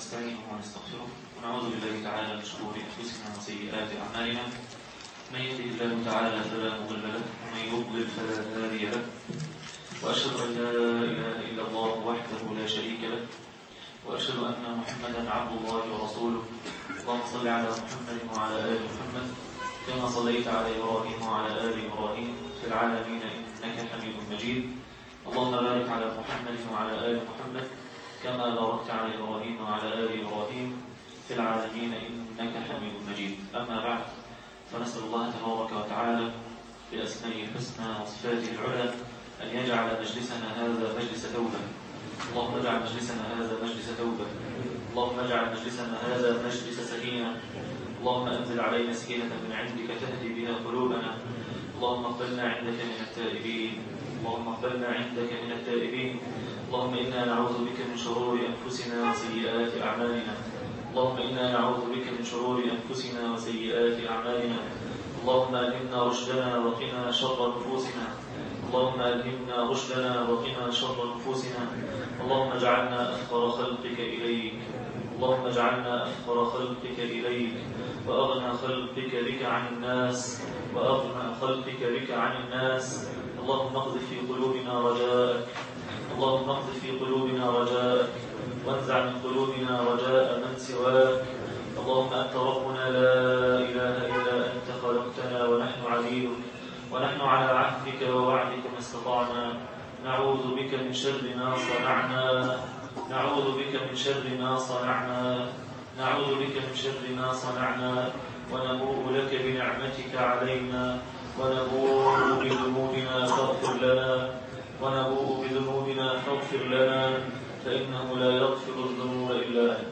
ونستعينه ونستغفره ونعوذ بالله تعالى من شرور انفسنا وسيئات اعمالنا من يهده الله تعالى فلا مضل له ومن يضلل فلا هادي له واشهد ان لا اله الا الله وحده لا شريك له واشهد ان محمدا عبد الله ورسوله اللهم صل على محمد وعلى ال محمد كما صليت على ابراهيم وعلى ال ابراهيم في العالمين انك حميد مجيد اللهم بارك على محمد وعلى ال محمد كما باركت على إبراهيم وعلى آل إبراهيم في العالمين إنك حميد مجيد أما بعد فنسأل الله تبارك وتعالى بأسمائه الحسنى وصفاته العلى أن يجعل مجلسنا هذا مجلس توبة اللهم اجعل مجلسنا هذا مجلس توبة اللهم اجعل مجلسنا هذا مجلس سكينة اللهم أنزل علينا سكينة من عندك تهدي بها قلوبنا اللهم اقبلنا عندك من التائبين اللهم اقبلنا عندك من التائبين اللهم إنا نعوذ بك من شرور أنفسنا وسيئات أعمالنا اللهم إنا نعوذ بك من شرور أنفسنا وسيئات أعمالنا اللهم ألهمنا رشدنا وقنا شر نفوسنا اللهم ألهمنا رشدنا وقنا شر نفوسنا اللهم اجعلنا أفقر خلقك إليك اللهم اجعلنا أفقر خلقك إليك وأغنى خلقك بك عن الناس وأغنى خلقك بك عن الناس اللهم اقذف في قلوبنا رجاءك اللهم اقذف في قلوبنا رجاءك وانزع من قلوبنا رجاء من سواك اللهم أنت ربنا لا إله إلا أنت خلقتنا ونحن عبيدك ونحن على عهدك ووعدك ما استطعنا نعوذ بك من شر ما صنعنا نعوذ بك من شر ما صنعنا نعوذ بك من شر ما صنعنا ونبوء لك بنعمتك علينا ونبوء بذنوبنا فاغفر لنا ونبوء بذنوبنا فاغفر لنا فإنه لا يغفر الذنوب إلا أنت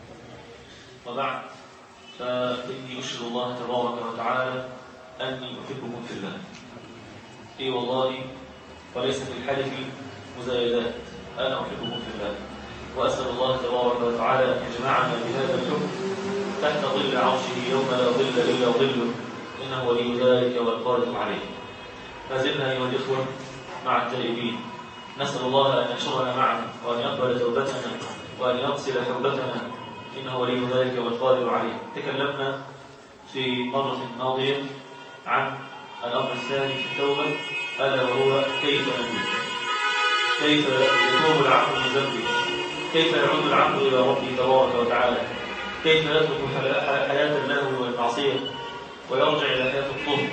وبعد فإني أشهد الله تبارك وتعالى أني أحبكم في الله إي والله وليس في الحلف مزايدات أنا أحبكم في الله وأسأل الله تبارك وتعالى أن يجمعنا بهذا الحب تحت ظل عرشه يوم لا ظل إلا ظله إنه ولي ذلك والقادر عليه ما زلنا أيها الإخوة مع التائبين نسأل الله أن يحشرنا معه وأن يقبل توبتنا وأن يغسل حوبتنا إنه ولي ذلك والقادر عليه تكلمنا في مرة ماضية عن الأمر الثاني في التوبة ألا وهو كيف نتوب كيف يتوب العبد من ذنبه كيف يعود العبد إلى ربه تبارك وتعالى كيف يترك حياة اللهو والمعصية ويرجع إلى حياة الطهر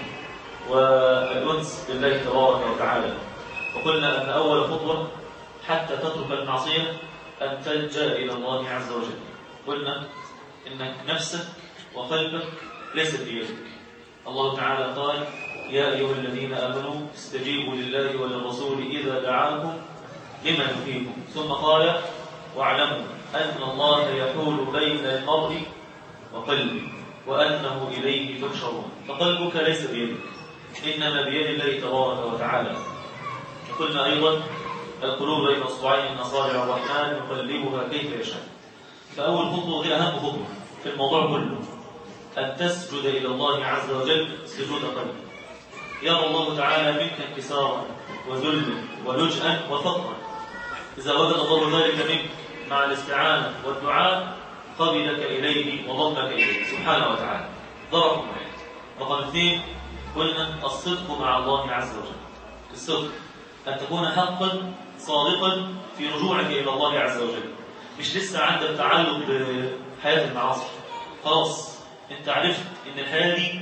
والأنس بالله تبارك وتعالى وقلنا أن أول خطوة حتى تترك المعصية أن تلجأ إلى الله عز وجل قلنا إن نفسك وقلبك ليس بيدك الله تعالى قال يا أيها الذين آمنوا استجيبوا لله وللرسول إذا دعاكم لما يحييكم ثم قال واعلموا أن الله يحول بين المرء وقلبه وأنه إليه تحشرون فقلبك ليس بيدك إنما بيد الله تبارك وتعالى قلنا أيضا القلوب بين أصبعين من أصابع الرحمن يقلبها كيف يشاء فأول خطوة هي أهم خطوة في الموضوع كله أن تسجد إلى الله عز وجل سجود قلب يرى الله تعالى منك انكسارا وذلا ولجأا وفقرا إذا وجد الله ذلك منك مع الاستعانة والدعاء قبلك إليه وضمك إليه سبحانه وتعالى ضرب واحد رقم اثنين قلنا الصدق مع الله عز وجل الصدق أن تكون حقا صادقا في رجوعك إلى الله عز وجل مش لسه عندك تعلق بحياة المعاصي خلاص انت عرفت ان الحياة دي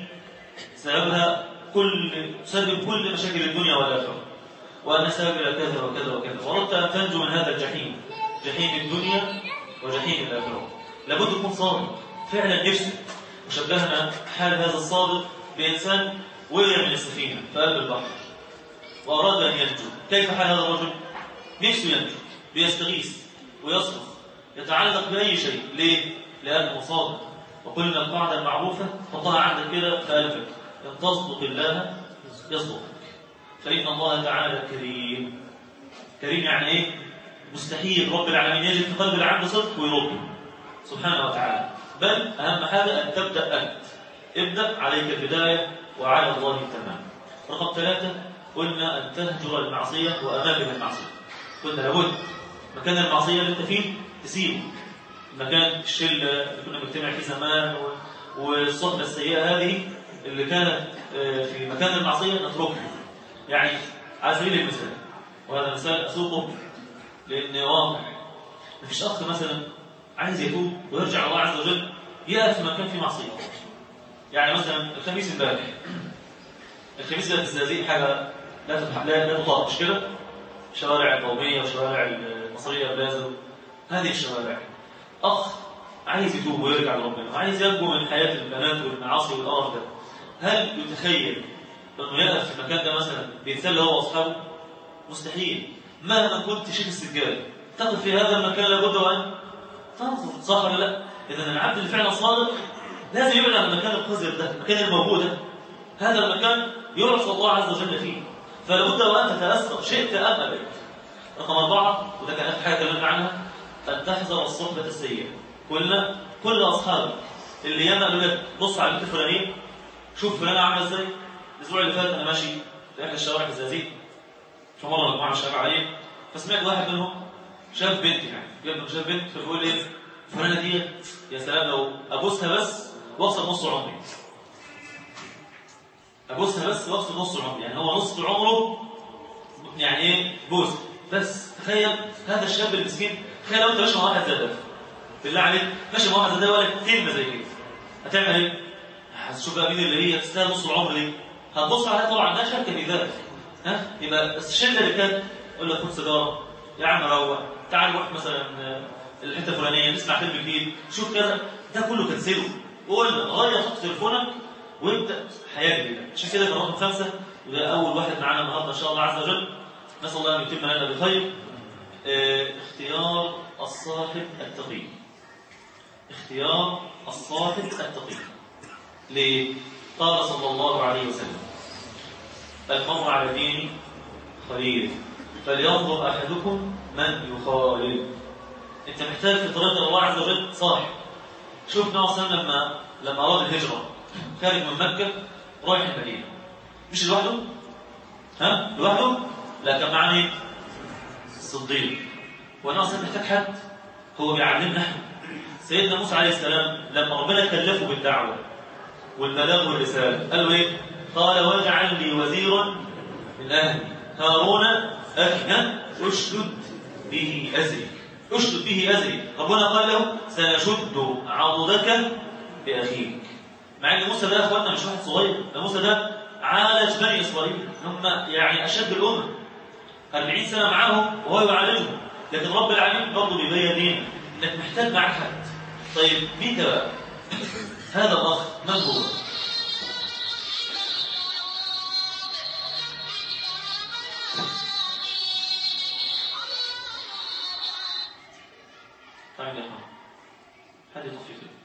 سببها كل سبب كل مشاكل الدنيا والآخرة وأن سبب إلى كذا وكذا وكذا وأردت أن تنجو من هذا الجحيم جحيم الدنيا وجحيم الآخرة لابد تكون صادق فعلا نفسك وشبهنا حال هذا الصادق بإنسان وقع من السفينة في قلب البحر وأراد أن ينجو كيف حال هذا الرجل؟ نفسه ينجو بيستغيث ويصرخ يتعلق بأي شيء ليه؟ لأنه صادق وقلنا القاعدة المعروفة حطها عندك كده في قلبك إن تصدق الله يصدقك فإن الله تعالى كريم كريم يعني إيه؟ مستحيل رب العالمين يجد في قلب العبد صدق ويرد سبحانه وتعالى بل أهم حاجة أن تبدأ أنت ابدأ عليك البداية وعلى الله التمام رقم ثلاثة قلنا أن تهجر المعصية وأماكن المعصية قلنا لابد مكان المعصية اللي أنت فيه تسيبه مكان الشلة اللي كنا بنجتمع فيه زمان والصحبة السيئة هذه اللي كانت آه، في مكان المعصية نتركها يعني على سبيل المثال وهذا مثال أسوقه لأن واضح مفيش أخ مثلا عايز يتوب ويرجع الله عز وجل يقف في مكان فيه معصية يعني مثلا الخميس امبارح الخميس ده بالزقازيق حاجة لا تبح... لا لا تطاق مش كده؟ شوارع القومية وشوارع المصرية بلازل هذه الشوارع أخ عايز يتوب ويرجع لربنا وعايز ينجو من حياة البنات والمعاصي والقرف ده هل يتخيل انه يقف في المكان ده مثلا بيتسلى هو واصحابه؟ مستحيل مهما كنت شيخ السجاد تقف في هذا المكان لابد وان تنظر صح ولا لا؟ اذا العبد اللي فعلا صادق لازم يبعد عن المكان القذر ده المكان الموجود ده هذا المكان يعصى الله عز وجل فيه فلابد وان تتاثر شئت ام ابيت رقم اربعه وده كان اخر حاجه اتكلمنا عنها ان تحذر الصحبه السيئه كلنا كل اصحابك اللي ياما قالوا لك بص على البنت الفلانيه شوف فلانه عامله ازاي الاسبوع اللي فات انا ماشي في احد الشوارع في الزقازيق فمره مجموعه من الشباب عليه فسمعت واحد منهم شاف بنت يعني جاب شاف بنت فبيقول ايه فلانه دي يا سلام لو ابوسها بس واخسر نص عمري ابوسها بس واخسر نص عمري يعني هو نص عمره يعني ايه بوس بس تخيل هذا الشاب المسكين تخيل لو انت ماشي مع واحد زي ده بالله عليك ماشي مع واحد زي ده ولا كلمه زي كده هتعمل ايه؟ هتشوف بقى مين اللي هي تستاهل نص العمر دي هتبص عليها طبعا ده شركه في ذلك ها يبقى الشله اللي كانت يقول لك خد سيجاره يا عم روق تعال نروح مثلا الحته الفلانيه نسمع فيلم جديد شوف كذا ده كله كنسله قول غير خط تليفونك وابدا حياه جديده عشان كده كان رقم خمسه وده اول واحد معانا النهارده ان شاء الله عز وجل نسال الله ان يتم لنا بخير اه اختيار الصاحب التقي اختيار الصاحب التقي ليه؟ قال صلى الله عليه وسلم المرء على دين خليل فلينظر احدكم من يخالل انت محتاج في طريق الله عز وجل صاحب شوف النبي صلى الله عليه وسلم لما لما اراد الهجره خارج من مكه رايح المدينه مش لوحده ها لوحده لا كان معاه مين الصديق والنبي صلى محتاج حد هو بيعلمنا احنا سيدنا موسى عليه السلام لما ربنا كلفه بالدعوه والبلاغ والرساله قال له ايه قال واجعل لي وزيرا من اهلي هارون اخي اشدد به ازري اشدد به ازري ربنا قال له سنشد عضدك باخيك مع ان موسى ده يا اخوانا مش واحد صغير ده موسى ده عالج بني اسرائيل هم يعني اشد الامه 40 سنه معاهم وهو يعالجهم لكن رب العالمين برضه بيبين لنا انك محتاج معاك حد طيب مين ده بقى؟ هذا الاخ من هو؟ طيب يا اخوان حد يطفي كده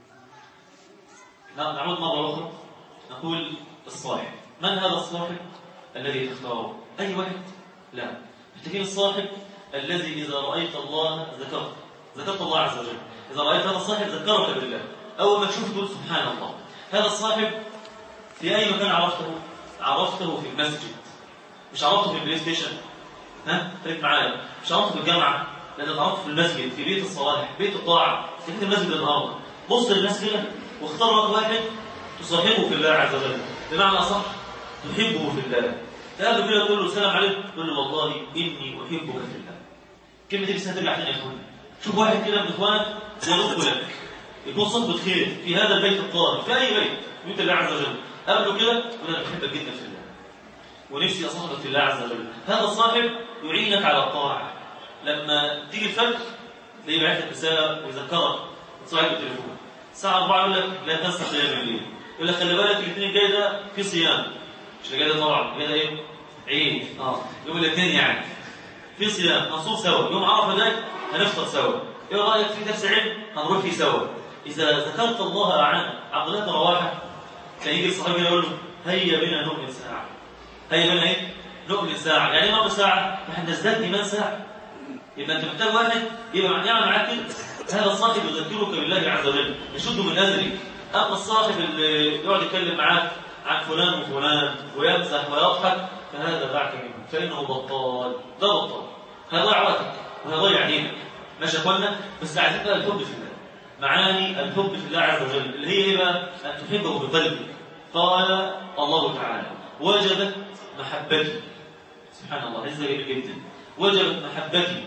نعود مرة أخرى نقول الصاحب من هذا الصاحب الذي تختاره أي واحد لا محتاجين الصاحب الذي إذا رأيت الله ذكرت ذكرت الله عز وجل إذا رأيت هذا الصاحب ذكرك بالله أول ما تشوفه تقول سبحان الله هذا الصاحب في أي مكان عرفته عرفته في المسجد مش عرفته في البلاي ستيشن ها خليك معايا مش عرفته في الجامعة لأن عرفته في المسجد في بيت الصلاح بيت الطاعة في المسجد النهارده بص للناس كده واختار لك واحد تصاحبه في الله عز وجل بمعنى أصح تحبه في الله تقابله كده تقول له السلام عليكم تقول له والله إني أحبك في الله كلمة دي لسه ترجع تاني يا اخوان شوف واحد كده من اخوانك يرد لك يكون صحبة خير في هذا البيت الطاهر في أي بيت بيت الله عز وجل قابله كده يقول أنا بحبك جدا في الله ونفسي أصاحبك في الله عز وجل هذا الصاحب يعينك على الطاعة لما تيجي الفجر تلاقيه بعت لك رسالة ويذكرك تصاحب التليفون الساعة 4 يقول لك لا تنسى قيام الليل يقول لك خلي بالك الاثنين الجاي ده في صيام مش الجاي ده طبعا الجاي ده ايه؟ عيد اه يوم الاثنين يعني في صيام هنصوم سوا يوم عرفه ده هنفطر سوا ايه رايك في درس علم هنروح فيه سوا اذا ذكرت الله اعانك عبد الله بن رواحه كان يجي الصحابي يقول له هيا بنا نؤمن ساعه هيا بنا ايه؟ نؤمن ساعه يعني ايه نؤمن ساعه؟ احنا نزداد ايمان ساعه يبقى انت محتاج واحد يبقى معناه معاك كده هذا الصاحب يذكرك بالله عز وجل يشد من اذرك اما الصاحب اللي يقعد يتكلم معاك عن فلان وفلان ويمزح ويضحك فهذا دعك منه فانه بطال ده بطال هيضيع وقتك وهيضيع دينك ماشي يا اخوانا بس عايزين بقى الحب في الله معاني الحب في الله عز وجل اللي هي ايه بقى ان تحبه بقلبك قال الله تعالى وجبت محبتي سبحان الله عز جميل جدا وجبت محبتي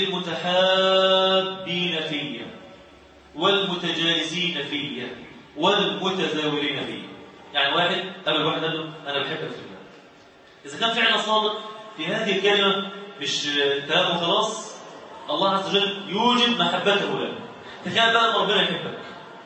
للمتحابين في والمتجالسين في والمتزاورين في يعني واحد قبل واحد قال له انا بحبك في الله اذا كان فعلا صادق في هذه الكلمه مش كلام خلاص الله عز وجل يوجد محبته له تخيل بقى ان ربنا يحبك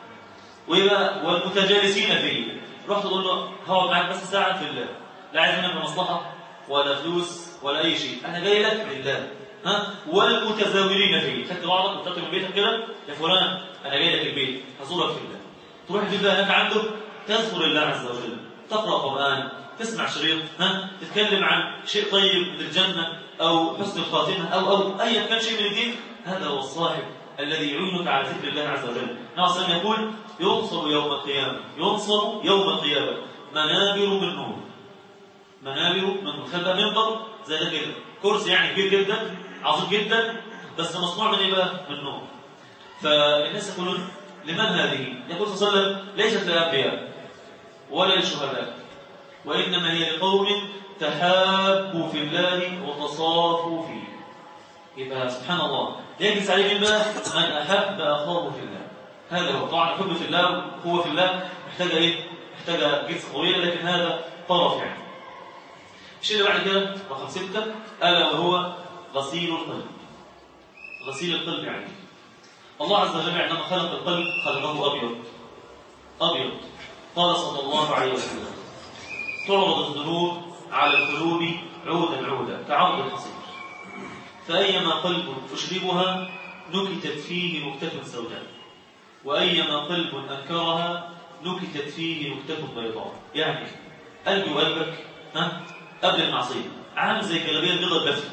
ويبقى والمتجالسين فيه رحت تقول له هقعد معاك بس ساعه في الله لا عايز منك مصلحه ولا فلوس ولا اي شيء انا جاي لك لله ها والمتزاورين فيه خدت بعضك وطلعت من بيتك كده يا فلان انا جاي لك البيت هزورك في الله تروح البيت بقى هناك عنده تذكر الله عز وجل تقرا قران تسمع شريط ها تتكلم عن شيء طيب من الجنه او حسن الخاتمه او او ايا كان شيء من الدين هذا هو الصاحب الذي يعينك على ذكر الله عز وجل نعم يقول ينصر يوم القيامه ينصر يوم القيامه منابر من نور منابر من نور خلى منبر زي ده كده كرسي يعني كبير جدا عظيم جدا بس مصنوع من ايه بقى؟ من نور فالناس يقولون لمن هذه؟ يقول صلى الله عليه وسلم ليست للانبياء ولا للشهداء وانما هي لقوم تحابوا في الله وتصافوا فيه يبقى سبحان الله يجلس عليه من بقى من احب اخاه في الله هذا هو طبعا الحب في الله هو في الله محتاج ايه؟ محتاج جنس طويل لكن هذا طرف يعني الشيء اللي بعد كده رقم ستة ألا وهو غسيل القلب غسيل القلب يعني الله عز وجل عندما خلق القلب خلقه أبيض أبيض قال صلى الله عليه وسلم تعرض الذنوب على القلوب عودا عودا كعرض الحصير فأيما قلب أشربها نكتت فيه نكتة سوداء وأيما قلب أنكرها نكتت فيه نكتة بيضاء يعني قلبي وقلبك ها قبل المعصية عامل زي جلابية البيضة الدفن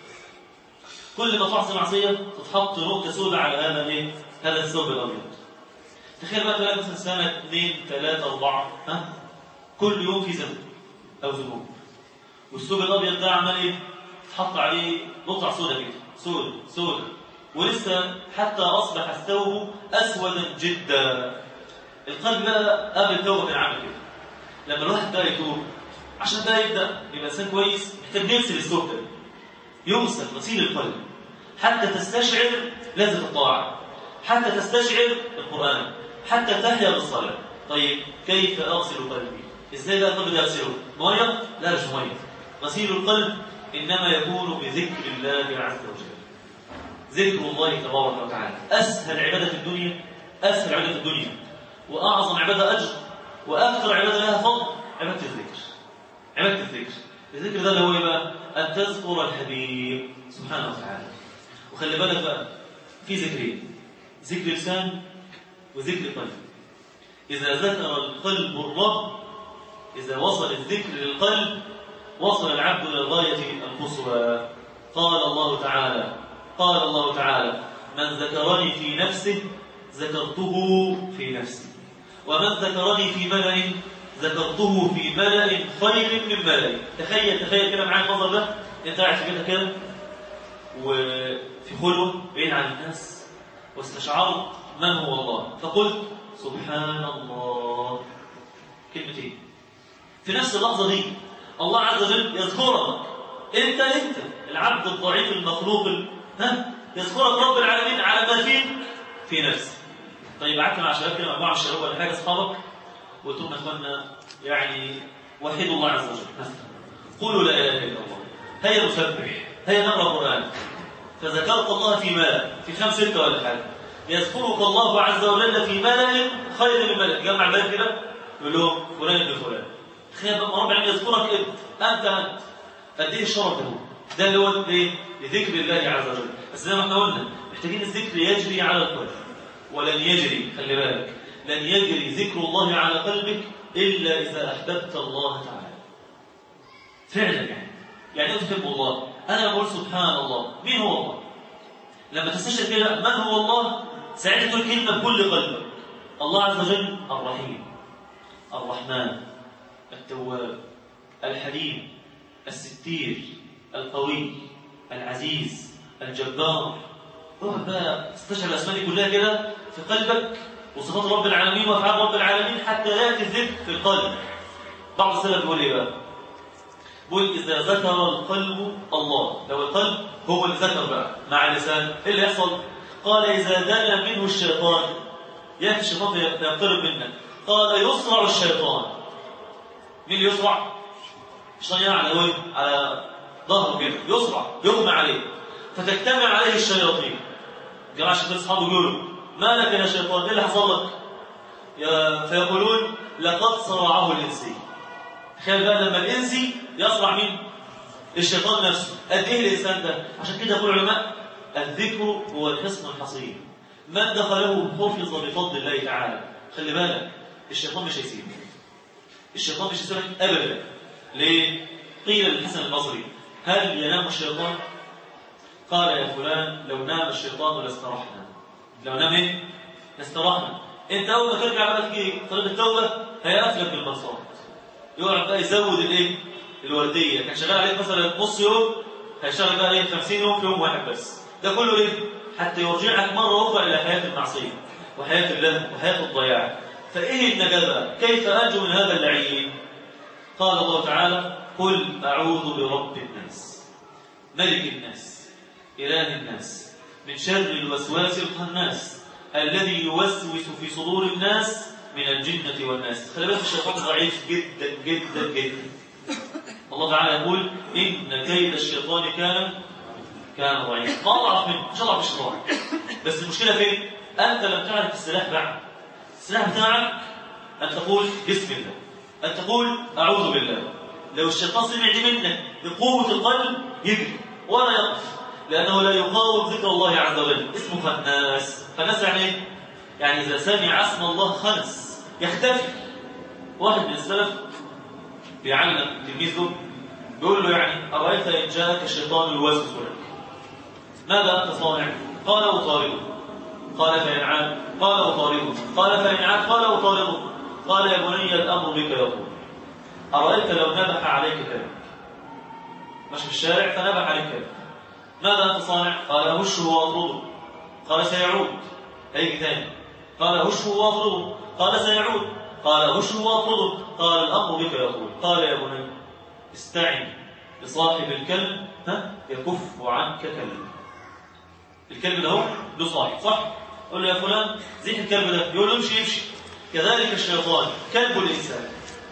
كل ما تعصي معصية تتحط نقطة سوداء على هذا ايه؟ هذا الثوب الأبيض تخيل بقى تلاقي مثلا سنة اثنين ثلاثة أربعة ها كل يوم في ذنب أو ذنوب والثوب الأبيض ده عمال ايه؟ تحط عليه نقطة سوداء كده سوداء سوداء ولسه حتى أصبح الثوب أسودا جدا القلب بقى قبل التوبة كان عامل كده لما الواحد بقى يتوب عشان ده يبدا يبقى انسان كويس محتاج يغسل الثوب ده يغسل غسيل القلب حتى تستشعر لذة الطاعة حتى تستشعر القرآن حتى تحيا بالصلاة طيب كيف أغسل قلبي إزاي بقى القلب ده أغسله مية لا مش مية غسيل القلب إنما يكون بذكر الله عز وجل ذكر الله تبارك وتعالى أسهل عبادة في الدنيا أسهل عبادة في الدنيا وأعظم عبادة أجر وأكثر عبادة لها فضل عبادة الذكر عبادة الذكر الذكر ده اللي هو ايه بقى أن تذكر الحبيب سبحانه وتعالى وخلي بالك بقى في ذكرين ذكر لسان وذكر قلب إذا ذكر القلب الرب إذا وصل الذكر للقلب وصل العبد إلى الغاية القصوى قال الله تعالى قال الله تعالى من ذكرني في نفسه ذكرته في نفسي ومن ذكرني في ملأ ذكرته في ملأ خير من ملأ تخيل تخيل كده معايا المنظر ده انت قاعد في بيتك كده وفي خلوة بعيد عن الناس واستشعرت من هو الله فقلت سبحان الله كلمتين في نفس اللحظة دي الله عز وجل يذكرك انت انت العبد الضعيف المخلوق ها يذكرك رب العالمين على ما فيك في نفسك طيب قعدت مع شباب كده مجموعه من الشباب ولا حاجه اصحابك وقلت لهم يا اخوانا يعني وحدوا الله عز وجل قولوا لا اله الا الله هيا نسبح هيا نقرا قران فذكرت الله في ملأ في خمس ستة ولا حاجة يذكرك الله عز وجل في ملأ خير من ملأ جمع ملأ كده يقول لهم فلان ابن فلان تخيل بقى رب العالمين يذكرك انت انت انت قد ايه الشرف ده ده اللي هو ليه؟ لذكر الله عز وجل بس زي ما احنا قلنا محتاجين الذكر يجري على القلب ولن يجري خلي بالك لن يجري ذكر الله على قلبك الا اذا احببت الله تعالى فعلا يعني يعني انت تحب الله انا بقول سبحان الله مين هو الله لما تستشعر كده من هو الله ساعتها تقول كلمه بكل قلبك الله عز وجل الرحيم الرحمن التواب الحليم الستير القوي العزيز الجبار اقعد بقى استشعر الاسماء دي كلها كده في قلبك وصفات رب العالمين وافعال رب العالمين حتى ياتي الذكر في القلب بعض السلف بيقول ايه بقى؟ بيقول اذا ذكر القلب الله لو القلب هو اللي ذكر بقى مع اللسان ايه اللي يحصل؟ قال اذا دنا منه الشيطان ياتي الشيطان فيقترب منك قال يصرع الشيطان مين اللي يصرع؟ الشيطان على وجه على ظهره كده يصرع يغمى عليه فتجتمع عليه الشياطين جماعة الشيطان اصحابه يقولوا ما لك يا شيطان ايه اللي حصل لك؟ يا فيقولون لقد صرعه الانسي تخيل بقى لما الانسي يصرع مين؟ الشيطان نفسه قد ايه الانسان ده؟ عشان كده يقول العلماء الذكر هو الحصن الحصين من دخله حفظ بفضل الله تعالى خلي بالك الشيطان مش هيسيبك الشيطان مش هيسيبك ابدا ليه؟ قيل للحسن البصري هل ينام الشيطان؟ قال يا فلان لو نام الشيطان لاسترحنا لو نام ايه؟ لاسترحنا انت اول ما ترجع بقى تيجي طريق التوبه هيقفلك بالمنصات يقعد بقى يزود الايه؟ الورديه كان شغال عليك مثلا نص يوم هيشتغل بقى ايه 50 يوم في يوم واحد بس ده كله ليه؟ حتى يرجعك مره اخرى الى حياه المعصيه وحياه اللهو وحياه الضياع فايه النجاه بقى؟ كيف انجو من هذا اللعين؟ قال الله تعالى قل اعوذ برب الناس ملك الناس اله الناس من شر الوسواس الخناس الذي يوسوس في صدور الناس من الجنة والناس خلي بالك الشيطان ضعيف جدا جدا جدا الله تعالى يقول إن كيد الشيطان كان كان ضعيف ما أضعف منه مش أضعف الشيطان بس المشكلة فين؟ أنت لم تعرف السلاح بعد السلاح بتاعك أن تقول بسم الله أن تقول أعوذ بالله لو الشيطان سمع دي منك بقوة القلب يجري ولا يقف لأنه لا يقاوم ذكر الله عز وجل اسمه خناس خناس يعني ايه؟ يعني إذا سمع اسم الله خنس يختفي واحد من السلف بيعلم تلميذه بيقول له يعني أرأيت إن جاءك الشيطان يوسوس لك ماذا أنت صانع؟ قال أطارده قال فإن عاد قال أطارده قال فإن عاد قال أطارده قال يا بني الأمر بك يقول أرأيت لو نبح عليك كلب ماشي في الشارع فنبح عليك كلب ماذا أنت صانع؟ قال أهشه وأطرده قال سيعود هيجي تاني قال أهشه وأطرده قال سيعود قال أهشه وأطرده قال الأمر بك يقول قال يا بني استعن بصاحب الكلب ها يكف عنك كلب الكلب ده هو له صاحب صح؟ قول له يا فلان زيح الكلب ده يقول له امشي امشي كذلك الشيطان كلب الإنسان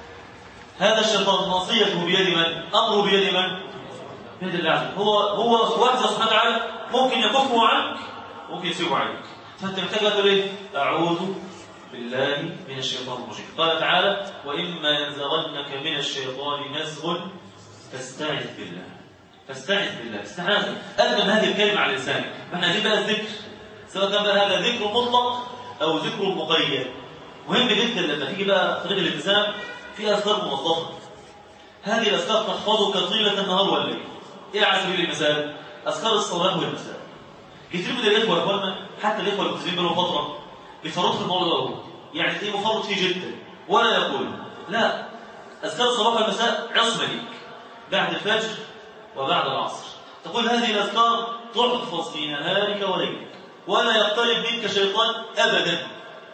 هذا الشيطان ناصيته بيد من؟ أمره بيد من؟ بيد الله عز وجل هو هو واحد سبحانه وتعالى ممكن يكفه عنك ممكن يسيبه عنك فأنت محتاج تقول إيه؟ أعوذ بالله من الشيطان الرجيم قال تعالى وإما ينزغنك من الشيطان نزغ فاستعذ بالله فاستعذ بالله استعاذ أقدم هذه الكلمة على لسانك فاحنا عايزين بقى الذكر سواء كان بقى هذا ذكر مطلق أو ذكر مقيد مهم جدا لما تيجي بقى طريق الالتزام في أذكار موظفة هذه الأذكار تحفظك طيلة النهار والليل إيه على سبيل المثال أذكار الصلاة والمساء كتير من الإخوة يا إخواننا حتى الإخوة المسلمين بينهم فترة بيفرطوا في الموضوع ده يعني إيه مفرط فيه جدا ولا يقول لا أذكار الصباح والمساء عصمة ليك بعد الفجر وبعد العصر تقول هذه الأذكار تحفظ في نهارك وليلك ولا يقترب منك شيطان أبدا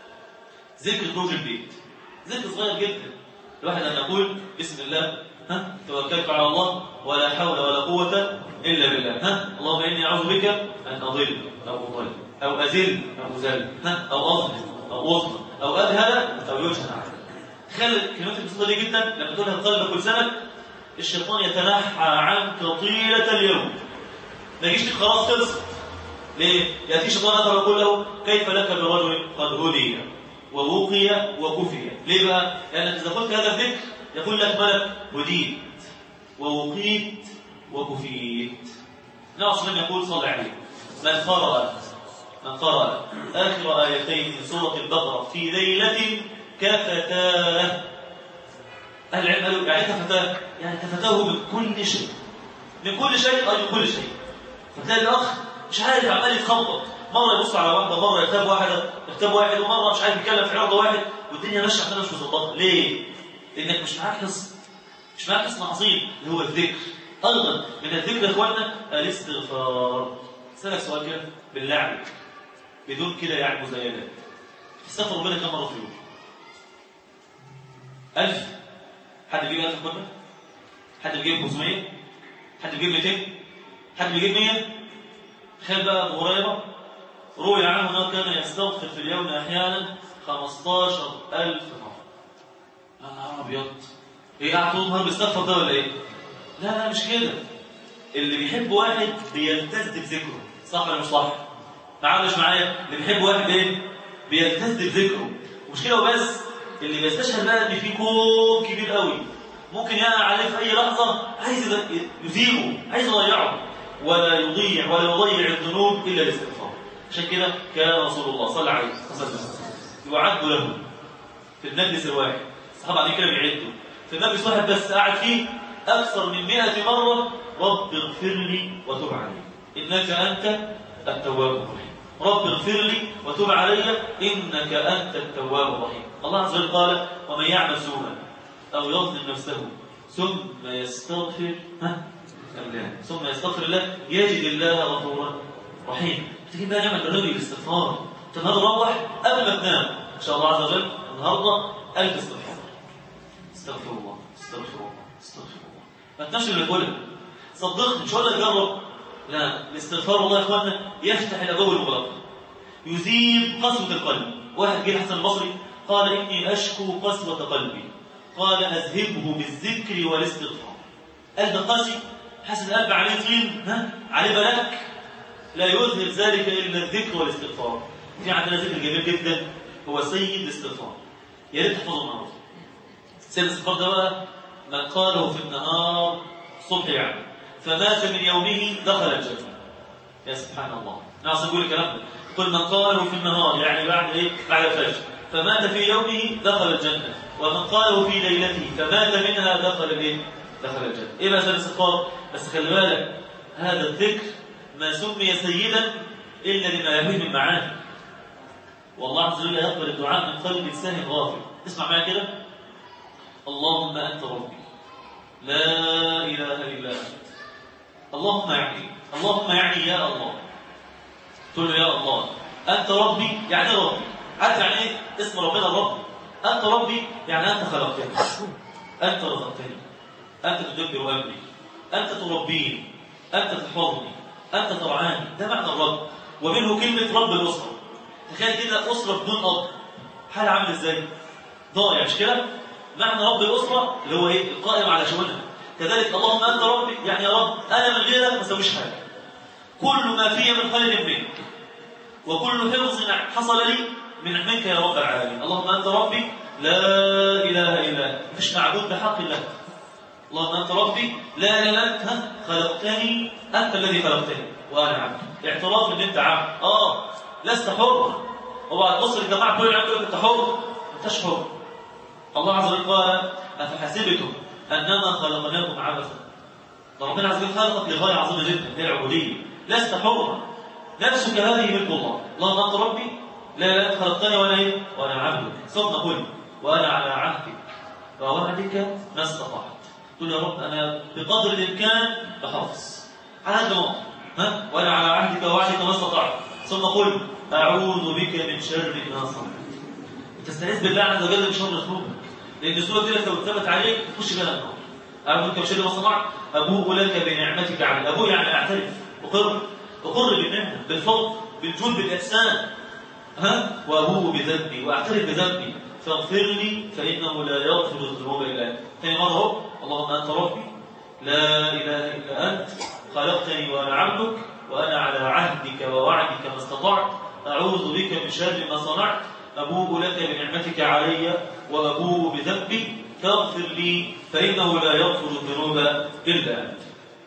ذكر خروج البيت ذكر صغير جدا الواحد أن يقول بسم الله ها توكلت على الله ولا حول ولا قوة إلا بالله ها اللهم إني أعوذ بك أن أضل أو أضل أو أذل أو أذل ها أو أظلم أو أظلم أو أذهل أو يجهل علي خلي الكلمات البسيطة دي جدا لما تقولها بقلبك ولسانك الشيطان يتنحى عنك طيلة اليوم ما يجيش خلاص خلصت ليه؟ يأتي شيطان آخر يقول له كيف لك برجل قد هدي ووقي وكفي ليه بقى؟ لأنك إذا قلت هذا الذكر يقول لك ملك هديت ووقيت وكفيت النبي صلى الله يقول صلى عليه من قرأ من قرأ آخر آيتين من سورة البقرة في ليلة كفتاه أهل العلم قالوا يعني كفتاه يعني كفتاه من كل شيء من كل شيء أي من كل شيء فتلاقي الأخ مش عارف عمال يتخبط مرة يبص على واحدة مرة يكتب واحدة يكتب واحد ومرة مش عارف يتكلم في عرض واحد والدنيا ماشية عمالة مش مظبطة ليه؟ لأنك مش معاك حصن مش معاك حصن عظيم اللي هو الذكر أيضا من الذكر يا إخواننا الاستغفار اسالك سؤال كده بالله عليك بدون كده يعني مزايدات تستغفر ربنا كم مره في اليوم 1000 حد بيجيب 1000 كنا حد بيجيب 500 حد بيجيب 200 حد بيجيب 100 تخيل بقى ابو هريره روي عنه انه كان يستغفر في اليوم احيانا 15000 مره يا نهار ابيض ايه قاعد طول النهار بيستغفر ده ولا ايه؟ لا لا مش كده اللي بيحب واحد بيلتز بذكره صح ولا مش صح؟ معايا مش معايا؟ اللي بيحب واحد ايه؟ بيلتز بذكره ومش كده وبس اللي بيستشهد بقى ان في كون كبير قوي ممكن يقع عليه في اي لحظه عايز يزيغه عايز يضيعه ولا يضيع ولا يضيع الذنوب الا الاستغفار عشان كده كان رسول الله صلى الله عليه وسلم يعد له في المجلس الواحد الصحابه بعد كده بيعدوا في المجلس واحد بس قاعد فيه اكثر من 100 مره رب اغفر لي وتب علي انك انت التواب الرحيم رب اغفر لي وتب علي انك انت التواب الرحيم الله عز وجل قال ومن يعمل سوءا او يظلم نفسه ثم يستغفر ها ثم يستغفر الله يجد الله غفورا رحيما تجيب بقى نعمل برنامج الاستغفار النهارده روح قبل ما تنام ان شاء الله عز وجل النهارده ألف استغفار استغفر الله استغفر الله استغفر الله ما تنامش اللي كله صدقني مش هقول لك جرب لا الاستغفار والله يا اخوانا يفتح الابواب المغلقه يزيل قسوه القلب واحد جه الحسن البصري قال اني اشكو قسوه قلبي قال اذهبه بالذكر والاستغفار قلب قاسي حاسس القلب عليه طين ها عليه بلاك لا يذهب ذلك الا الذكر والاستغفار في عندنا ذكر جميل جدا هو سيد الاستغفار يا ريت تحفظه النهارده سيد الاستغفار ده بقى من قاله في النهار الصبح يعني فمات من يومه دخل الجنه يا سبحان الله نعم نقول الكلام ده كل من قاله في النهار يعني بعد ايه بعد الفجر فمات في يومه دخل الجنه ومن قاله في ليلته فمات منها دخل الايه دخل الجنه ايه بقى سيد الاستغفار بس خلي بالك هذا الذكر ما سمي سيدا الا لما يهوي من معاني والله عز وجل يقبل الدعاء من قلب انسان غافل اسمع معايا كده اللهم انت ربي لا اله الا انت اللهم يعني اللهم يعني يا الله تقول له يا الله انت ربي يعني ربي عارف يعني ايه اسم ربنا الرب انت ربي يعني انت خلقتني انت رزقتني انت تدبر امري انت تربيني انت تحفظني انت ترعاني ده معنى الرب ومنه كلمه رب الاسره تخيل كده اسره بدون اب حال عامل ازاي ضايع مش كده معنى رب الاسره اللي هو ايه القائم على شؤونها كذلك اللهم انت ربي يعني يا رب انا من غيرك ما اسويش حاجه كل ما في من خير منك وكل حفظ حصل لي من منك يا رب العالمين اللهم انت ربي لا اله الا انت مفيش معبود بحق الله اللهم انت ربي لا اله الا انت خلقتني انت الذي خلقتني وانا عبد اعتراف ان انت عبد اه لست حر اوعى تبص للجماعه كل يوم يقول انت حر ما انتش حر الله عز وجل قال افحسبتم انما خلقناكم عبثا ربنا عز وجل خلقك لغايه عظيمه جدا هي العبوديه لست حرا نفسك هذه ملك الله اللهم انت ربي لا لا انت خلقتني وانا ايه وانا عبدك ثم قل وانا على عهدك ووعدك ما استطعت تقول يا رب انا بقدر الامكان بحافظ على قد ما ها وانا على عهدك ووعدك ما استطعت ثم قل اعوذ بك من شر ما صنعت تستعيذ بالله عز وجل من شر مخلوقك لان السوره دي لو ثبت عليك تخش بها النار اعوذ بك من شر ما صنعت ابوء لك بنعمتك علي ابوء يعني اعترف اقر اقر بالنعمه بالفضل بالجود بالاحسان ها وابوء بذنبي واعترف بذنبي فاغفر لي فانه لا يغفر الذنوب الا انت ثاني مره اهو اللهم انت ربي لا اله الا انت خلقتني وانا عبدك وانا على عهدك ووعدك ما استطعت اعوذ بك من شر ما صنعت ابوء لك بنعمتك علي وابوء بذنبي فاغفر لي فانه لا يغفر الذنوب الا انت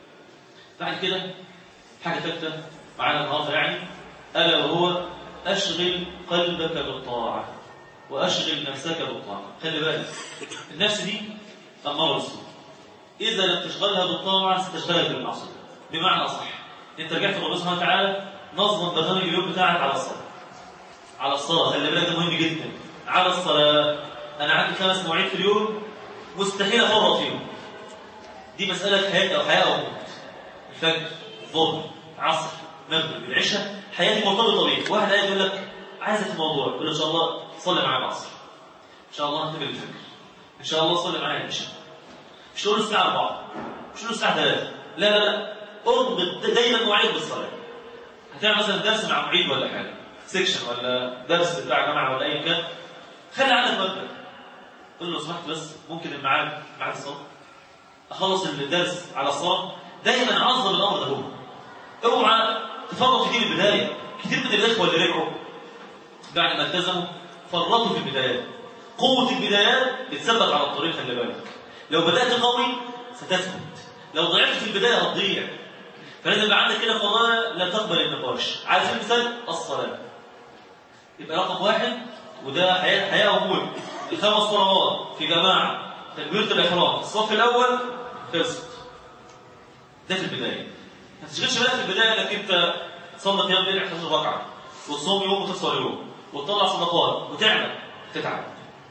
بعد كده حاجه ثالثه معانا النهارده يعني الا وهو اشغل قلبك بالطاعه واشغل نفسك بالطاعه خلي بالك النفس دي اماره بالسوء اذا لم تشغلها بالطاعه ستشغلها بالمعصيه بمعنى صح انت رجعت لربنا سبحانه وتعالى نظم برنامج اليوم بتاعك على الصلاه على الصلاه خلي بالك ده مهم جدا على الصلاه انا عندي خمس مواعيد في اليوم مستحيل افرط فيهم دي مساله حياه او حياه او موت الفجر الظهر عصر مغرب العشاء حياتي مرتبطه بيه واحد قاعد يقول لك عايزك في الموضوع يقول له ان شاء الله صلي معايا العصر ان شاء الله هتبقى الفجر ان شاء الله صلي معايا العشاء مش تقول له الساعه 4 مش تقول له الساعه 3 لا لا لا اربط دايما مواعيد بالصلاه هتعمل مثلا درس مع معيد ولا حاجه سيكشن ولا درس بتاع جامعه ولا اي كان خلي عندك مبدا قول له سمحت بس ممكن الميعاد ميعاد الصلاه اخلص الدرس على الصلاه دايما عظم الامر ده هو اوعى تفرط في دي من البدايه كتير من الاخوه اللي رجعوا بعد ما التزموا فرطوا في البدايات قوه البدايات بتثبت على الطريق خلي بالك لو بدات قوي ستثبت لو ضعفت في البدايه هتضيع فلازم يبقى عندك كده قضايا لا تقبل النقاش عايز مثال الصلاه يبقى رقم واحد وده حياه حياه وموت الخمس صلوات في جماعه تكبيره الاحرام الصف الاول خلصت ده في البدايه ما تشغلش بالك في البدايه انك انت تصلي قيام ليل 11 ركعه وتصوم يوم وتفطر يوم وتطلع صدقات وتعمل تتعب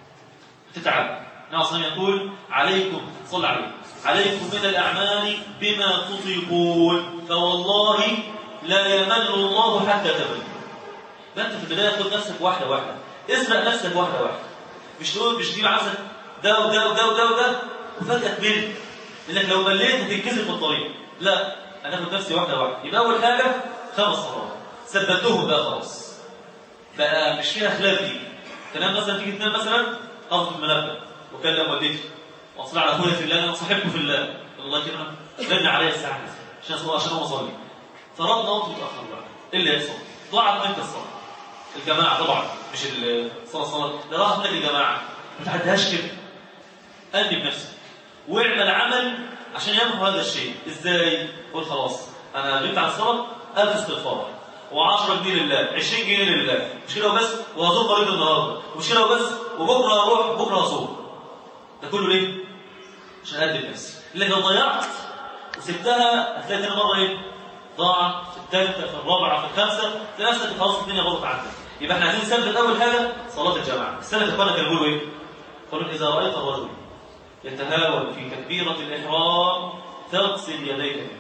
تتعب النبي صلى يقول عليكم صلى عليه عليكم من الاعمال بما تطيقون فوالله لا يمل الله حتى تمل ده انت في البدايه خد نفسك واحده واحده اسرق نفسك واحده واحده مش تقول مش تجيب عزك ده وده وده وده وده وفجاه تمل لانك لو مليت هتنكسر في الطريق لا انا اخد نفسي واحده واحده يبقى اول حاجه خمس صلوات ثبتهم بقى خلاص بقى مش فيها خلاف دي تنام مثلا تيجي تنام مثلا اخذ المنبه وكلم والدتي واصل على اخويا في الله انا صاحبكم في الله الله يكرمك رن عليا الساعه كذا عشان اصلي عشان اقوم اصلي فرضنا وقت متاخر بقى ايه اللي هيحصل؟ ضاعت منك الصلاه الجماعه طبعا مش الصلاه الصلاه ده راحت منك الجماعه ما تعديهاش كده قلب نفسك واعمل عمل عشان يمحو هذا الشيء ازاي؟ قول خلاص انا جبت على الصلاه 1000 استغفار و10 جنيه لله 20 جنيه لله مش كده وبس وهزور مريض النهارده مش كده وبس وبكره اروح بكره اصوم ده كله ليه؟ عشان اقدم نفسي لان لو ضيعت وسبتها هتلاقي تاني مره ايه؟ ضاعت في الثالثه في الرابعه في الخامسه تلاقي نفسك خلاص الدنيا غلط عنك يبقى احنا عايزين نثبت اول حاجه صلاه الجماعه السنه اخوانا كانوا بيقولوا ايه؟ قالوا اذا رايت الرجل يتهاون في تكبيره الاحرام فاغسل يديك منه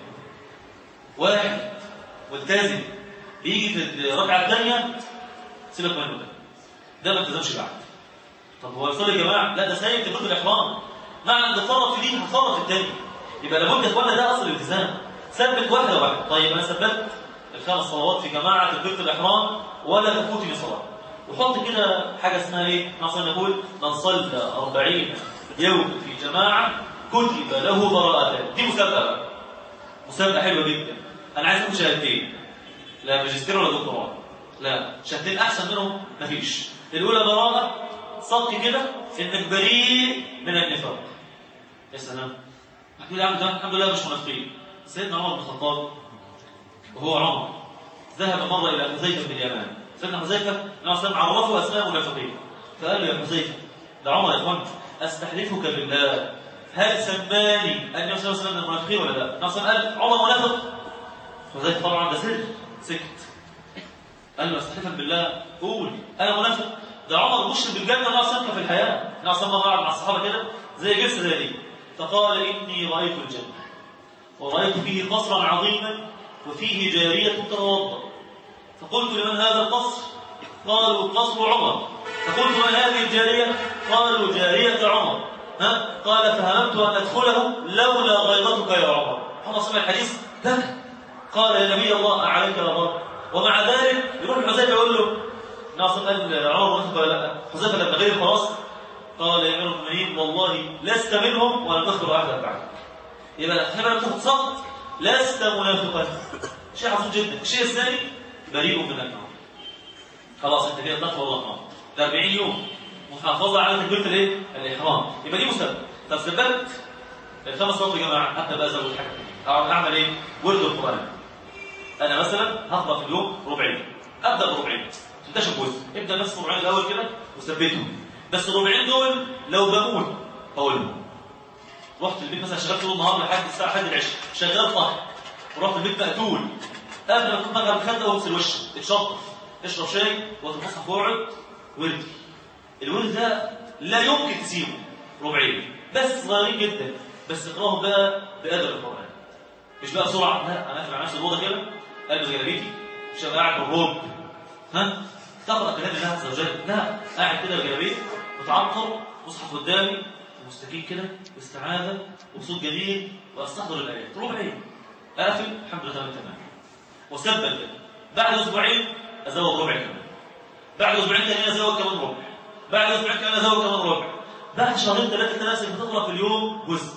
واحد ملتزم بيجي في الركعه الثانيه سيبك منه ده ده ما التزمش بعد طب هو يصلي يا جماعه لا ده سايب تكبيره الاحرام معنى ان فرط في دي هتفرط في الثاني يبقى لابد يا اخوانا ده اصل الالتزام ثبت واحده واحده طيب انا ثبت الخمس صلوات في جماعه تكبيره الاحرام ولا تفوتني صلاه وحط كده حاجه اسمها ايه؟ مثلا نقول من صلى 40 يوم في جماعه كتب له براءتان دي مسابقه بقى مسابقه حلوه جدا انا عايز اقول شهادتين لا ماجستير ولا دكتوراه لا شهادتين احسن منهم مفيش الاولى براءه صدق كده انك بريء من النفاق يا سلام الحمد لله الحمد لله مش منافقين سيدنا عمر بن الخطاب وهو عمر ذهب مره الى حذيفه بن اليمان سيدنا حذيفه النبي صلى الله عليه وسلم عرفه اسماء المنافقين فقال له يا حذيفه ده عمر يا اخوان استحلفك بالله هل سماني النبي صلى الله عليه وسلم من المنافقين ولا لا؟ النبي صلى الله عليه وسلم قال عمر منافق حذيفه طبعا ده سر سكت قال له استحلفك بالله قول انا منافق ده عمر بشر بالجنه ناقص سمكه في الحياه ناقص ما قاعد مع الصحابه كده زي جلسه زي دي فقال اني رايت الجنه ورايت فيه قصرا عظيما وفيه جاريه تتوضا فقلت لمن هذا القصر قالوا قصر عمر فقلت من هذه الجاريه قالوا جاريه عمر ها قال فهممت ان ادخله لولا غيظتك يا عمر عمر سمع الحديث بكى قال يا نبي الله عليك يا رب ومع ذلك يروح الحذيفه يقول له ناصر قال عمر منافق ولا لا حذيفه لما غير خلاص قال يا امير المؤمنين والله لست منهم ولم تخبر احدا بعدك يبقى احنا لما تاخد صمت لست منافقا شيء عظيم جدا الشيء الثاني بريء من النار خلاص انت كده تقوى الله النار ده 40 يوم محافظه على تكبيره الايه الاحرام يبقى دي مسبب طب ثبت الخمس صلوات يا جماعه حتى بقى ازود حاجه اقعد اعمل ايه ورد القران انا مثلا هقرا في اليوم ربعين ابدا بربعين تنتشر جزء ابدا نفس الربعين الاول كده وثبتهم بس الربعين دول لو بموت هقولهم رحت البيت مثلا شغال طول النهار لحد الساعه 1 العشاء شغال طاح ورحت البيت مقتول قبل ما تكون مغرب الخده واغسل وشك اتشطف اشرب شاي وتبصح واقعد ورد الورد ده لا يمكن تسيبه ربعين بس صغيرين جدا بس اقراهم بقى بقدر القران مش بقى بسرعه لا انا اقفل على نفسي الاوضه كده البس جلابيتي مش هبقى قاعد بالروب ها تقرا كلام الله عز وجل لا قاعد كده بجلابيه متعطر مصحف قدامي ومستكين كده باستعاذه وصوت جميل واستحضر الايات ربع عين اقفل الحمد لله تمام تمام وسبل كده بعد اسبوعين ازود ربع كمان بعد اسبوعين تانيين ازود كمان ربع بعد اسبوعين كمان ازود كمان ربع بعد شهرين ثلاثه تناسب بتقرا في اليوم جزء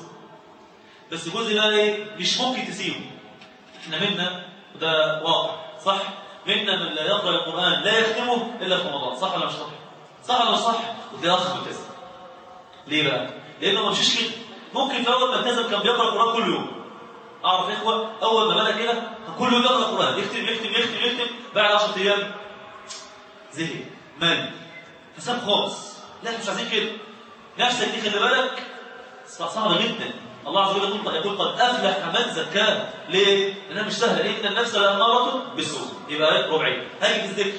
بس الجزء ده ايه مش ممكن تسيبه احنا منا وده واقع صح منا من لا يقرا القران لا يختمه الا في رمضان صح ولا مش صح صح ولا مش صح وده اخ ملتزم ليه بقى لانه ما مشيش كده ممكن في اول ما التزم كان بيقرا القران كل يوم اعرف اخوه اول ما بدا كده كان كل يوم يقرا القران يختم يختم يختم يختم بعد 10 ايام زهق مال حساب خالص لا احنا مش عايزين كده نفسك دي خلي بالك صعبه جدا الله عز وجل يقول يقول قد افلح من زكاها ليه؟ لانها مش سهله ان النفس لاماره بالسوء يبقى ايه ربعين هاجي الذكر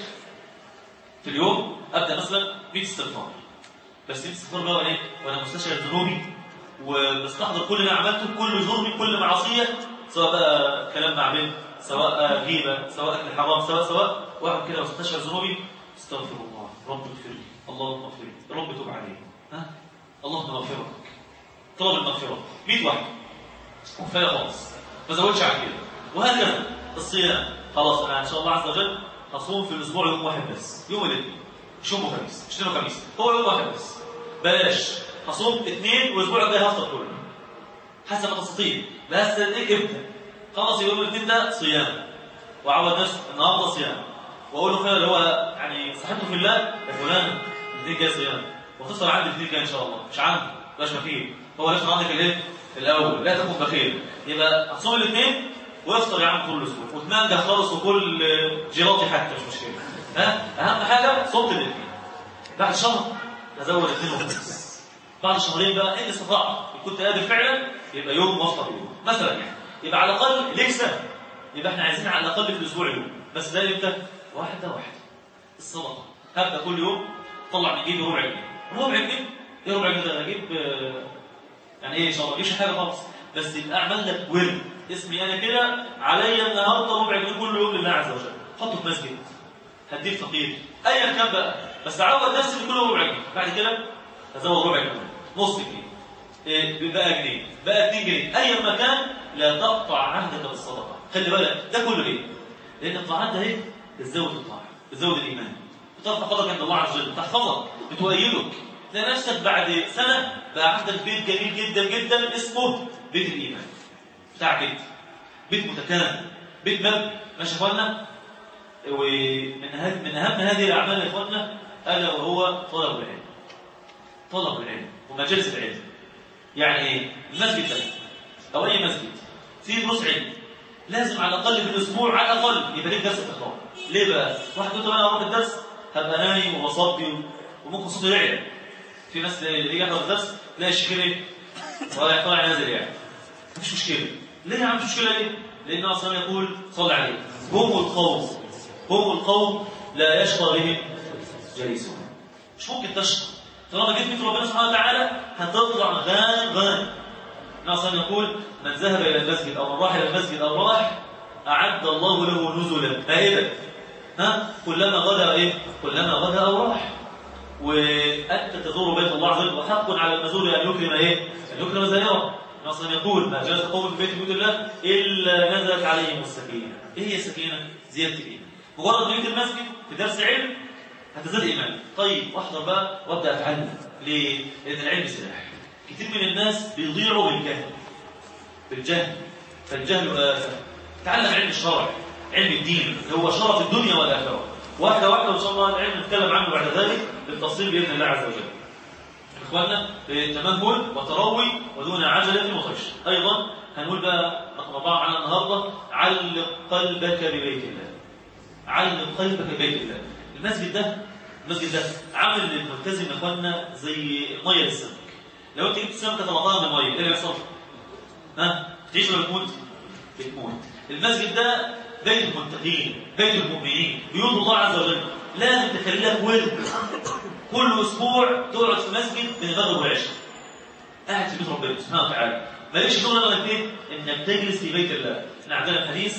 في اليوم ابدا مثلا 100 استغفار بس 100 استغفار بقى ايه؟ وانا مستشعر ذنوبي وبستحضر كل اللي عملته كل ذنوبي كل معصيه سواء بقى كلام مع بنت سواء غيبه سواء اكل حرام سواء سواء واحد كده واستشعر ذنوبي استغفر الله رب اغفر لي اللهم اغفر لي رب تب علي ها اللهم مغفرتك طلب المغفرة 100 واحد وكفايه خالص ما زودش عن كده وهكذا الصيام خلاص انا ان شاء الله عز وجل هصوم في الاسبوع يوم واحد بس يوم الاثنين مش يوم وخميس مش اثنين وخميس هو يوم واحد بس بلاش هصوم اثنين والاسبوع الجاي هفطر كله حسب ما تستطيع بس ايه ابدا خلاص يوم الاثنين ده صيام وعود نفسه النهارده صيام واقول له خير هو يعني صاحبته في الله يا فلان الاثنين جاي صيام وتصل عندي الاثنين جاي ان شاء الله مش عندي باش بخيل هو لازم عندك الايه الاول لا تكن بخيل يبقى اصوم الاثنين وافطر يا عم طول الاسبوع وتمانجا خالص وكل جيراتي حتى مش مشكله ها اهم حاجه صمت الاثنين بعد شهر ازود اثنين وخميس بعد شهرين بقى ان استطعت كنت قادر فعلا يبقى يوم وافطر يوم مثلا يعني يبقى على الاقل ليك سنه يبقى احنا عايزين على الاقل في الاسبوع يوم بس ده امتى واحده واحده الصدقه هبدا كل يوم طلع من جيبي ربع جنيه ربع جنيه ايه ربع جنيه ده اجيب يعني ايه ان شاء الله مفيش حاجه خالص بس يبقى اعمل لك ورد اسمي انا كده عليا النهارده ربع جنيه كل يوم لله عز وجل حطه في مسجد هديه فقير ايا كان بقى بس اعود نفسي بكل ربع جنيه بعد كده ازود ربع جنيه نص جنيه إيه بقى جنيه بقى 2 جنيه ايا ما كان لا تقطع عهدك بالصدقه خلي بالك ده كله ليه؟ لان الطاعات ده ايه؟ بتزود الطاعه بتزود الايمان بترفع قدرك عند الله عز وجل بتحفظك بتؤيدك تلاقي نفسك بعد سنة بقى عندك بيت جميل جدا جدا اسمه بيت الإيمان بتاعك انت بيت متكامل بيت مبني ماشي يا اخوانا ومن هذه من اهم هذه الاعمال يا اخوانا الا وهو طلب العلم طلب العلم ومجالس العلم يعني ايه المسجد ده او اي مسجد فيه دروس علم لازم على الاقل في الاسبوع على الاقل يبقى ليك درس اخلاق ليه بقى واحد يقول انا اروح الدرس هبقى نايم وبصبي وممكن صوتي يعلى في ناس اللي يحضر الدرس تلاقي الشيخ ايه طالع طالع نازل يعني مفيش مشكله ليه يا عم مش مشكله ليه؟ لان اصلا يقول صلى عليه هم القوم هم القوم لا يشقى بهم جليسهم مش ممكن تشقى طالما جيت بيت ربنا سبحانه وتعالى هتطلع غان غان اصلا يقول من ذهب الى المسجد او من راح الى المسجد او راح اعد الله له نزلا مائده ها كلما غدا ايه كلما غدا او راح وأنت تزور بيت الله عز وجل وحق على المزور أن يكرم إيه؟ أن يكرم زائره أصلا يقول ما جلس قوم في بيت بيوت الله إلا نزلت عليهم السكينة إيه هي السكينة؟ زيادة الإيمان مجرد بيت المسجد في درس علم هتزداد إيمان طيب واحضر بقى وابدأ أتعلم ليه؟ لأن العلم سلاح كتير من الناس بيضيعوا بالجهل بالجهل فالجهل آفة تعلم علم الشرع علم الدين هو شرف الدنيا والآخرة واحدة واحدة وإن شاء الله العلم نتكلم عنه بعد ذلك بالتفصيل بإذن الله عز وجل إخواننا بالتمهل وتروي ودون عجلة وخش أيضا هنقول بقى رقم أربعة على النهاردة علق قلبك ببيت الله علق قلبك ببيت الله المسجد ده المسجد ده عامل للملتزم يا إخواننا زي المية للسمك لو أنت جبت سمكة طلقها من المية إيه اللي يحصل؟ ها؟ تعيش ولا تموت؟ بتموت المسجد ده بيت المتقين بيت المؤمنين بيوت الله عز وجل لازم تخلي لك ورد كل اسبوع تقعد في مسجد من المغرب والعشاء قاعد في بيت ربنا سبحانه وتعالى مالكش شغل غير ايه انك تجلس في بيت الله احنا عندنا الحديث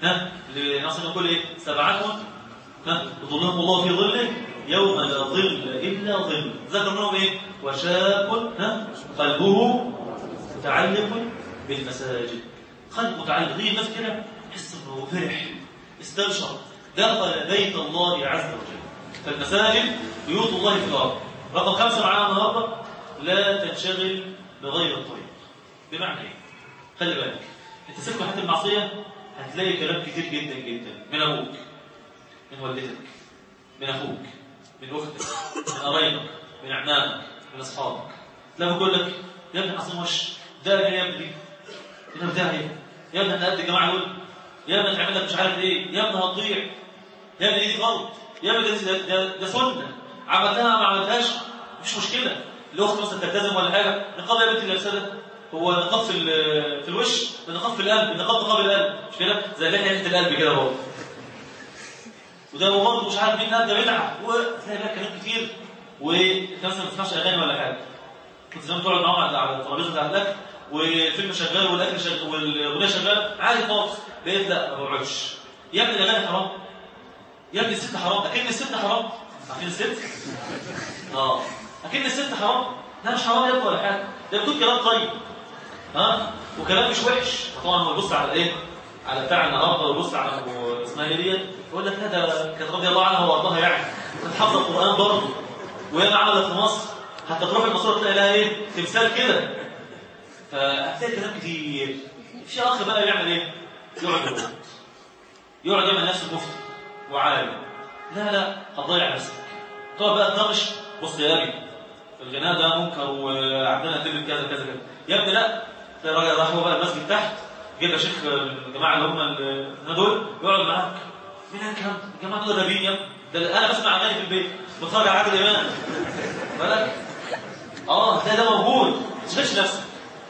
ها لنصر نقول ايه سبعة ها يظلهم الله في ظله يوم لا ظل الا ظل ذكر منهم ايه وشاب ها قلبه متعلق بالمساجد قلب متعلق هي الناس كده تحس انه فرح استبشر دخل بيت الله عز وجل فالمساجد بيوت الله في الارض رقم خمسه معانا النهارده لا تنشغل بغير الطريق بمعنى ايه خلي بالك انت سبت حتى المعصيه هتلاقي كلام كتير جدا جدا من ابوك من والدتك من اخوك من اختك من قرايبك من اعمامك من اصحابك لما بقول لك يا ابني عصيم وش ده يا ابني ده بتاعي يا ابني احنا قد الجماعه دول يا ابني تعمل لك مش عارف ايه يا ابني هتضيع يا ابني دي غلط يا ابني ده, ده, ده سنه عملتها ما عملتهاش مش مشكله الاخت مثلا تلتزم ولا حاجه نقاب يا بنتي لابسه ده هو نقاب في في الوش نقاب في القلب نقاب نقاب القلب مش كده زي اللي احنا القلب كده اهو وده برضه مش عارف مين ده بدعه وتلاقي بقى كلام كتير وانت مثلا ما بتسمعش اغاني ولا حاجه كنت زمان تقعد معاهم على الترابيزه بتاع الاكل والفيلم شغال والاكل شغال والاغنيه شغال عادي خالص لقيت لا ما بقعدش يا ابني الاغاني حرام يا ابني الست حرام اكن الست حرام عارفين الست اه اكن الست حرام لا مش حرام يا ابني ولا حاجه ده بتقول كلام طيب ها وكلام مش وحش طبعا هو يبص على ايه على بتاع النهارده ويبص على اسمها ايه ديت يقول لك لا ده كانت رضي الله عنها وارضاها يعني كانت حافظه القران برضه وهي عملت في مصر حتى تروح المصوره تلاقي لها ايه تمثال كده فهتلاقي كلام كتير في اخ بقى يعمل ايه يقعد يقعد يقعد يعمل نفسه مفتي وعالم لا لا هتضيع نفسك تقعد بقى تناقش بص يا ابني الغناء ده منكر وعندنا دليل كذا كذا كذا يا ابني لا تلاقي راجل راح هو بقى المسجد تحت جيب يا شيخ الجماعه اللي هم اللي دول يقعد معاك مين الكلام الجماعه دول غبيين يا ده انا بسمع اغاني في البيت بتفرج على عادل امام بالك اه هتلاقي ده موجود ما تشغلش نفسك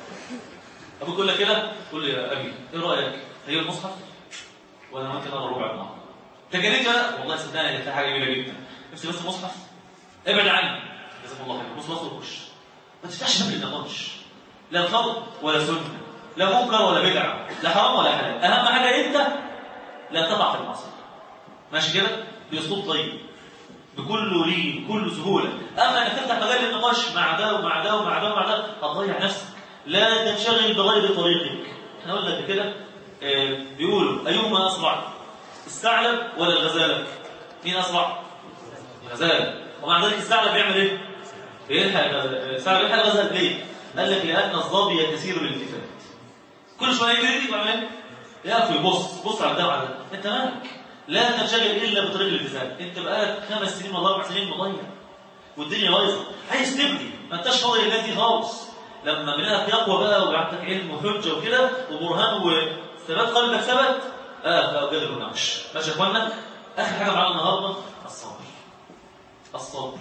ابوك يقول لك كده قول لي يا ابي ايه رايك هي المصحف ولا ممكن اقرا ربع النهار تجريت انا والله صدقني دي حاجه جميله جدا نفسي بس المصحف ابعد عني جزاك الله خير بص بص وخش ما تفتحش باب النقاش لا فرض ولا سنه لا منكر ولا بدعه لا حرام ولا حلال اهم حاجه انت لا تقع في المعصيه ماشي كده باسلوب طيب بكل لين بكل سهوله اما انك تفتح مجال للنقاش مع ده ومع ده ومع ده ومع ده هتضيع نفسك لا تنشغل بغير طريقك احنا قلنا قبل كده آه بيقولوا ايهما اسرع الثعلب ولا الغزاله مين اسرع الغزاله ومع ذلك الثعلب بيعمل ايه بيلحق الثعلب بيلحق الغزال ليه قال لك لان الظبي كثير الالتفات كل شويه يجري ويعمل ايه يقف يبص بص على ده وعلى ده انت مالك لا تنشغل الا بطريق الالتزام انت بقالك خمس سنين ولا اربع سنين مضيع والدنيا بايظه عايز تبني ما انتش فاضي للناس دي خالص لما بنلاقيك يقوى بقى وعندك علم وحجه وكده وبرهان وثبات قلبك ثبت اه لا قادر المناقش ماشي يا اخوانا اخر حاجه معانا النهارده الصبر الصبر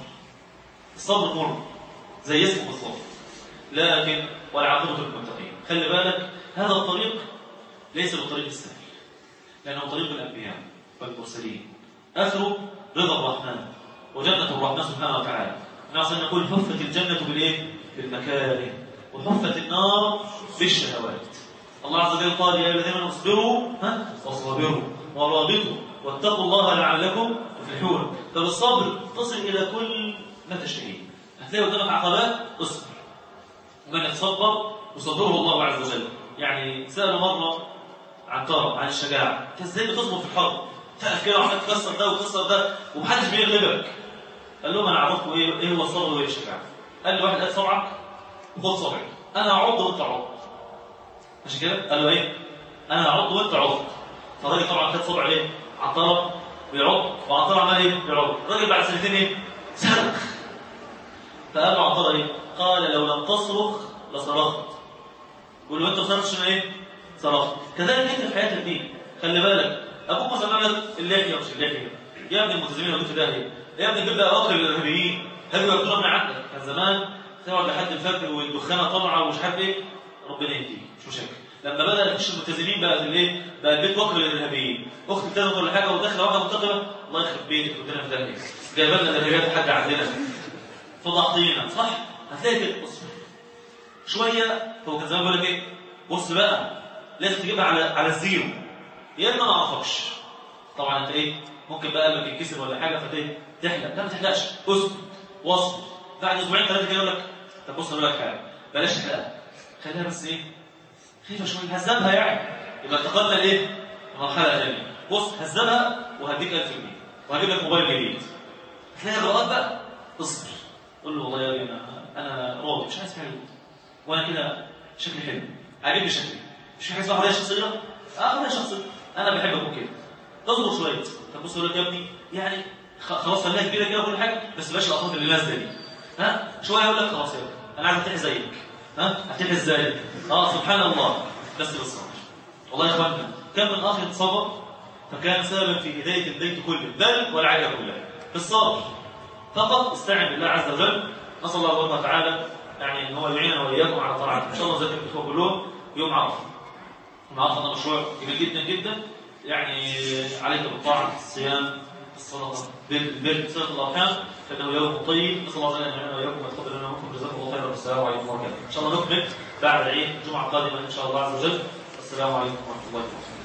الصبر مر زي اسمه بالظبط لكن والعاقبه للمتقين خلي بالك هذا الطريق ليس بالطريق السهل لانه طريق الانبياء والمرسلين اثر رضا الرحمن وجنه الرحمن سبحانه وتعالى نعم نقول حفت الجنه بالايه بالمكاره وحفت النار بالشهوات الله عز وجل قال يا الذين اصبروا ها وصابروا ورابطوا واتقوا الله لعلكم تفلحون فبالصبر تصل الى كل ما تشتهيه هتلاقي قدامك عقبات اصبر ومن يتصبر يصبره الله عز وجل يعني سألوا مرة عن طرب عن الشجاعة انت ازاي بتصبر في الحرب تقف كده وعمال تكسر ده وتكسر ده ومحدش بيغلبك قال لهم انا اعرفكم ايه ايه هو الصبر وايه الشجاعة قال لي واحد قال صبعك وخد صبعي انا اعض وانت عض ماشي كده قال له ايه انا اعض وانت عض فالراجل طبعا خد صبع ايه على الطرب بيعض وعلى الطرب عمال ايه بيعض الراجل بعد سنتين ايه صرخ فقال له عطار ايه قال لو لم تصرخ لصرخت ولو انت صرختش ايه صرخت كذلك انت في حياتك دي خلي بالك ابوك مثلا عمل اللحيه مش اللحيه يا ابن الملتزمين ودوك ده يا ابن جبنا اواخر الارهابيين هاجوا ياخدونا من عندك كان زمان تقعد لحد الفجر والدخانه طالعه ومش عارف ايه ربنا يهديك مش مشاكل لما بدا يخش الملتزمين بقى في الايه بقى البيت وكر للارهابيين اخت ابتدت ولا حاجه وداخله واحده منتقبه الله يخرب بيتك ودينا في داهيه جايبه لنا الارهابيات لحد عندنا فضحتينا صح هتلاقي كده بص شويه هو كان زمان بيقول لك ايه بص بقى لازم تجيبها على على الزيرو يا اما ما اعرفكش طبعا انت ايه ممكن بقى قلبك يتكسر ولا حاجه فتيه تحلق لا ما تحلقش اسكت واصبر بعد اسبوعين ثلاثه كده يقول لك طب بص اقول لك حاجه بلاش تحلقها خليها بس ايه خفيفه شويه هزمها يعني يبقى انتقلنا لايه؟ مرحله ثانيه بص هزمها وهديك 1000 جنيه وهجيب لك موبايل جديد هتلاقي الرغبات بقى اصبر قول له والله يا ابني انا انا راضي مش عايز حاجه وانا كده شكلي حلو عاجبني شكلي مش في حاجه اسمها حريه شخصيه اه حريه شخصيه انا بحب اكون كده تصبر شويه طب بص يقول لك يا ابني يعني خ- خلاص خليها كبيره كده وكل حاجه بس بلاش الاخطاء اللي نازله دي ها شويه يقول لك خلاص يا ابني انا عايز اتحي زيك ها هتحي ازاي اه سبحان الله بس بالصبر والله يا اخوانا كم من اخ صبر فكان سببا في هدايه البيت كله بل والعائله كلها بالصبر فقط استعن بالله عز وجل نسال الله سبحانه وتعالى يعني ان هو يعيننا واياكم على طاعته ان شاء الله ذكر الاخوه كلهم يوم عرفه يوم عرفه ده مشروع كبير جدا جدا يعني عليك بالطاعه الصيام الصلاه بر صله الارحام فانه يوم طيب نسال الله عز وجل ان يعيننا واياكم ويتقبل منا ومنكم جزاكم الله خيرا والسلام عليكم ورحمه الله وبركاته ان شاء الله نكمل بعد العيد الجمعه القادمه ان شاء الله عز وجل السلام عليكم ورحمه الله وبركاته